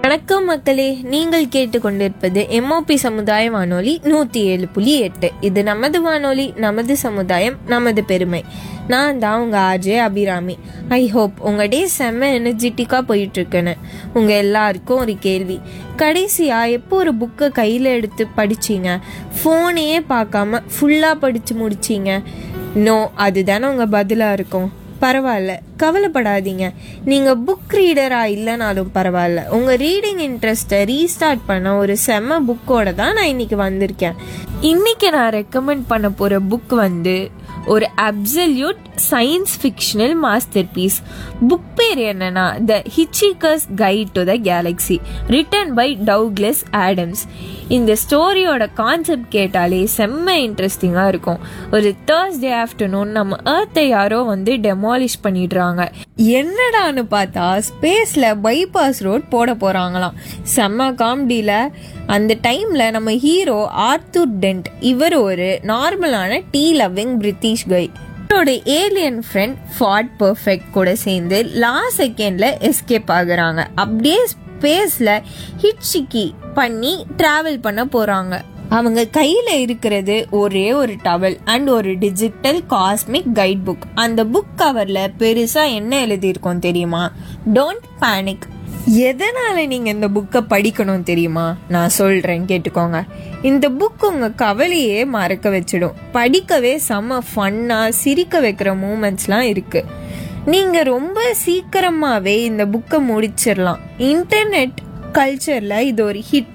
வணக்கம் மக்களே நீங்கள் கேட்டுக்கொண்டிருப்பது எம்ஓபி சமுதாய வானொலி நூற்றி ஏழு புள்ளி எட்டு இது நமது வானொலி நமது சமுதாயம் நமது பெருமை நான் தான் உங்கள் ஆர்ஜே அபிராமி ஐ ஹோப் உங்கள் டே செம்ம எனர்ஜெட்டிக்காக போயிட்டுருக்குன்னு உங்கள் எல்லாருக்கும் ஒரு கேள்வி கடைசியாக எப்போ ஒரு புக்கை கையில் எடுத்து படிச்சீங்க ஃபோனையே பார்க்காம ஃபுல்லாக படித்து முடிச்சீங்க நோ அதுதானே உங்கள் பதிலாக இருக்கும் பரவாயில்ல கவலைப்படாதீங்க நீங்கள் புக் ரீடராக இல்லைனாலும் பரவாயில்ல உங்கள் ரீடிங் இன்ட்ரெஸ்ட்டை ரீஸ்டார்ட் பண்ண ஒரு செம்ம புக்கோட தான் நான் இன்னைக்கு வந்திருக்கேன் இன்னைக்கு நான் ரெக்கமெண்ட் பண்ண போகிற புக் வந்து ஒரு absolute science fictional masterpiece book பேர் என்னன்னா the hitchhiker's guide to the galaxy written by Douglas Adams இந்த ஸ்டோரியோட கான்செப்ட் கேட்டாலே செம்ம இன்ட்ரெஸ்டிங்காக இருக்கும் ஒரு தேர்ஸ்டே ஆஃப்டர்நூன் நம்ம ஏர்த்தை யாரோ வந்து டெமாலிஷ் பண்ணிடுறாங்க என்னடான்னு பார்த்தா ஸ்பேஸில் பைபாஸ் ரோட் போட போகிறாங்களாம் செம்ம காமெடியில் அந்த டைமில் நம்ம ஹீரோ ஆர்த்தூர் டென்ட் இவர் ஒரு நார்மலான டீ லவ்விங் பிரிட்டிஷ் கை அவரோட ஏலியன் ஃப்ரெண்ட் ஃபாட் பர்ஃபெக்ட் கூட சேர்ந்து லாஸ்ட் செகண்ட்ல எஸ்கேப் ஆகுறாங்க அப்படியே ஸ்பேஸ்ல ஹிட்சிக்கி பண்ணி டிராவல் பண்ண போறாங்க அவங்க கையில இருக்கிறது ஒரே ஒரு டவல் அண்ட் ஒரு டிஜிட்டல் காஸ்மிக் கைட் புக் அந்த புக் கவர்ல பெருசா என்ன எழுதியிருக்கோம் தெரியுமா டோன்ட் பேனிக் எதனால நீங்க இந்த புக்கை படிக்கணும் தெரியுமா நான் சொல்றேன் கேட்டுக்கோங்க இந்த புக் உங்க கவலையே மறக்க வச்சிடும் படிக்கவே செம்ம ஃபன்னா சிரிக்க வைக்கிற மூமெண்ட்ஸ்லாம் இருக்கு நீங்க ரொம்ப சீக்கிரமாவே இந்த புக்கை முடிச்சிடலாம் இன்டர்நெட் கல்ச்சர்ல இது ஒரு ஹிட்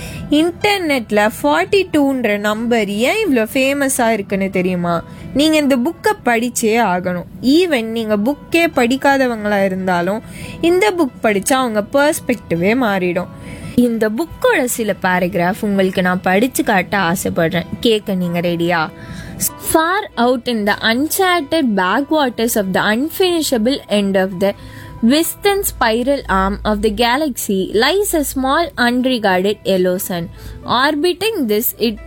இன்டர்நெட்ல ஃபார்ட்டி டூன்ற நம்பர் ஏன் இவ்வளோ ஃபேமஸாக இருக்குன்னு தெரியுமா நீங்கள் இந்த புக்கை படிச்சே ஆகணும் ஈவன் நீங்கள் புக்கே படிக்காதவங்களா இருந்தாலும் இந்த புக் படித்தா அவங்க பர்ஸ்பெக்டிவே மாறிடும் இந்த புக்கோட சில பேராகிராஃப் உங்களுக்கு நான் படித்து காட்ட ஆசைப்படுறேன் கேட்க நீங்கள் ரெடியா far out in the uncharted backwaters of the unfashionable end of the western spiral arm of the galaxy lies a small unregarded yellow sun. Orbiting this it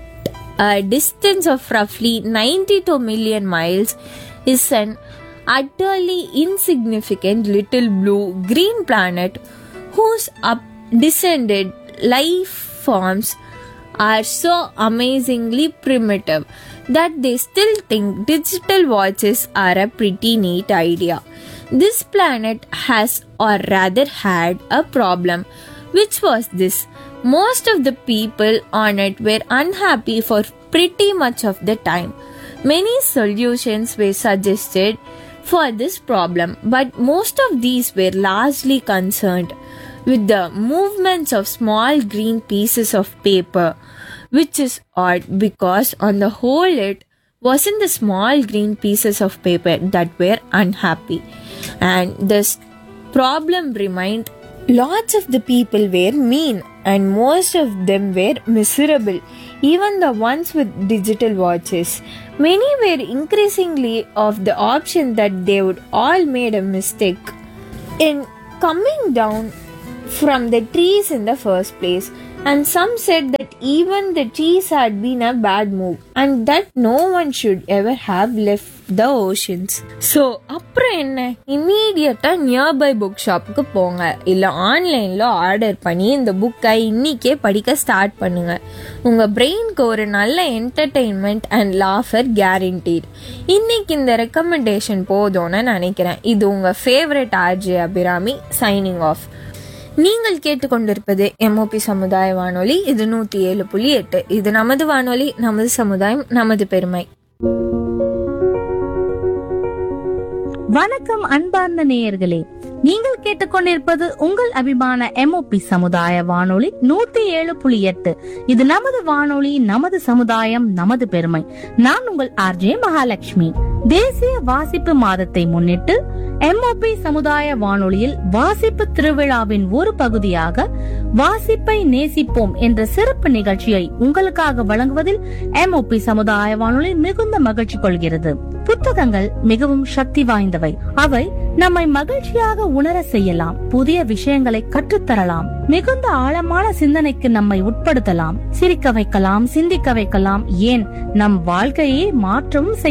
a distance of roughly 92 million miles is an utterly insignificant little blue green planet whose up descended life forms are so amazingly primitive that they still think digital watches are a pretty neat idea. This planet has, or rather had, a problem, which was this. Most of the people on it were unhappy for pretty much of the time. Many solutions were suggested for this problem, but most of these were largely concerned with the movements of small green pieces of paper, which is odd because on the whole it wasn't the small green pieces of paper that were unhappy. And this problem remained lots of the people were mean and most of them were miserable, even the ones with digital watches. Many were increasingly of the option that they would all made a mistake in coming down from the trees in the first place. And some said that even the trees had been a bad move and that no one should ever have left the oceans. So அப்புறம் என்ன இம்மீடியட்டாக nearby book ஷாப்புக்கு போங்க இல்லை ஆன்லைனில் order பண்ணி இந்த புக்கை இன்னிக்கே படிக்க ஸ்டார்ட் பண்ணுங்க உங்கள் பிரெயின்க்கு ஒரு நல்ல என்டர்டெயின்மெண்ட் அண்ட் லாஃபர் கேரண்டீட் இன்னைக்கு இந்த ரெக்கமெண்டேஷன் போதும்னு நினைக்கிறேன் இது உங்கள் favourite RJ Abhirami signing off நீங்கள் கேட்டுக்கொண்டிருப்பது எம்ஓபி சமுதாய வானொலி இது நூத்தி ஏழு புள்ளி எட்டு இது நமது வானொலி நமது சமுதாயம் நமது பெருமை வணக்கம் அன்பார்ந்த நேயர்களே நீங்கள் கேட்டுக்கொண்டிருப்பது உங்கள் அபிமான எம்ஓபி சமுதாய வானொலி நூத்தி ஏழு புள்ளி எட்டு இது நமது வானொலி நமது சமுதாயம் நமது பெருமை நான் உங்கள் ஆர்ஜே மகாலட்சுமி தேசிய வாசிப்பு மாதத்தை முன்னிட்டு எம்ஓபி சமுதாய வானொலியில் வாசிப்பு திருவிழாவின் ஒரு பகுதியாக வாசிப்பை நேசிப்போம் என்ற சிறப்பு நிகழ்ச்சியை உங்களுக்காக வழங்குவதில் எம்ஓபி சமுதாய வானொலி மிகுந்த மகிழ்ச்சி கொள்கிறது புத்தகங்கள் மிகவும் சக்தி வாய்ந்தவை அவை நம்மை மகிழ்ச்சியாக உணர செய்யலாம் புதிய விஷயங்களை கற்றுத்தரலாம் மிகுந்த ஆழமான சிந்தனைக்கு நம்மை உட்படுத்தலாம் சிரிக்க வைக்கலாம் சிந்திக்க வைக்கலாம் ஏன் நம் வாழ்க்கையை மாற்றவும் செய்யலாம்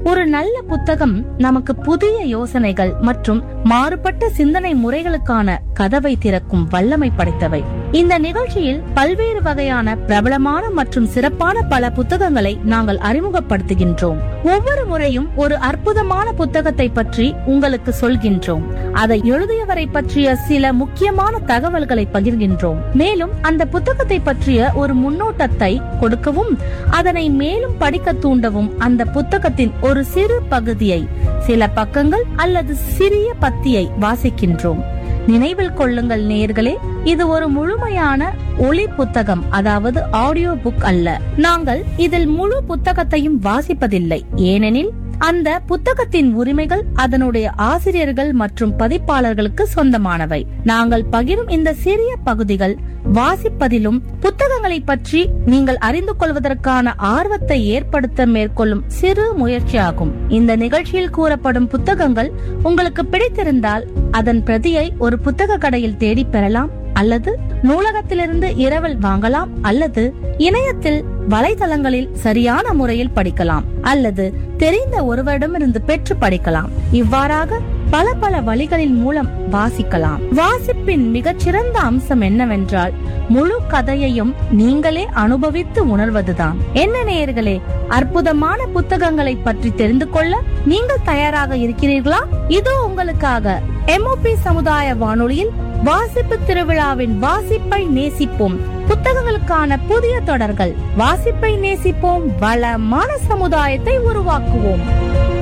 ஒரு நல்ல புத்தகம் நமக்கு புதிய யோசனைகள் மற்றும் மாறுபட்ட சிந்தனை முறைகளுக்கான கதவை திறக்கும் வல்லமை படைத்தவை இந்த நிகழ்ச்சியில் பல்வேறு வகையான பிரபலமான மற்றும் சிறப்பான பல புத்தகங்களை நாங்கள் அறிமுகப்படுத்துகின்றோம் ஒவ்வொரு முறையும் ஒரு அற்புதமான புத்தகத்தை பற்றி உங்களுக்கு சொல்கின்றோம் அதை எழுதியவரை பற்றிய சில முக்கியமான தகவல்களை பகிர்கின்றோம் மேலும் அந்த புத்தகத்தை பற்றிய ஒரு முன்னோட்டத்தை கொடுக்கவும் அதனை மேலும் படிக்க தூண்டவும் அந்த புத்தகத்தின் ஒரு சிறு பகுதியை சில பக்கங்கள் அல்லது சிறிய பத்தியை வாசிக்கின்றோம் நினைவில் கொள்ளுங்கள் நேயர்களே இது ஒரு முழுமையான ஒளி புத்தகம் அதாவது ஆடியோ புக் அல்ல நாங்கள் இதில் முழு புத்தகத்தையும் வாசிப்பதில்லை ஏனெனில் அந்த புத்தகத்தின் உரிமைகள் அதனுடைய ஆசிரியர்கள் மற்றும் பதிப்பாளர்களுக்கு சொந்தமானவை நாங்கள் பகிரும் இந்த சிறிய பகுதிகள் வாசிப்பதிலும் புத்தகங்களை பற்றி நீங்கள் அறிந்து கொள்வதற்கான ஆர்வத்தை ஏற்படுத்த மேற்கொள்ளும் சிறு முயற்சியாகும் இந்த நிகழ்ச்சியில் கூறப்படும் புத்தகங்கள் உங்களுக்கு பிடித்திருந்தால் அதன் பிரதியை ஒரு புத்தக கடையில் தேடி பெறலாம் அல்லது நூலகத்திலிருந்து இரவல் வாங்கலாம் அல்லது இணையத்தில் வலைதளங்களில் சரியான முறையில் படிக்கலாம் அல்லது தெரிந்த ஒருவரிடமிருந்து பெற்று படிக்கலாம் இவ்வாறாக பல பல வழிகளின் மூலம் வாசிக்கலாம் வாசிப்பின் மிகச்சிறந்த அம்சம் என்னவென்றால் முழு கதையையும் நீங்களே அனுபவித்து உணர்வதுதான் என்ன நேயர்களே அற்புதமான புத்தகங்களை பற்றி தெரிந்து கொள்ள நீங்கள் தயாராக இருக்கிறீர்களா இதோ உங்களுக்காக எம்ஓபி சமுதாய வானொலியில் வாசிப்பு திருவிழாவின் வாசிப்பை நேசிப்போம் புத்தகங்களுக்கான புதிய தொடர்கள் வாசிப்பை நேசிப்போம் வளமான சமுதாயத்தை உருவாக்குவோம்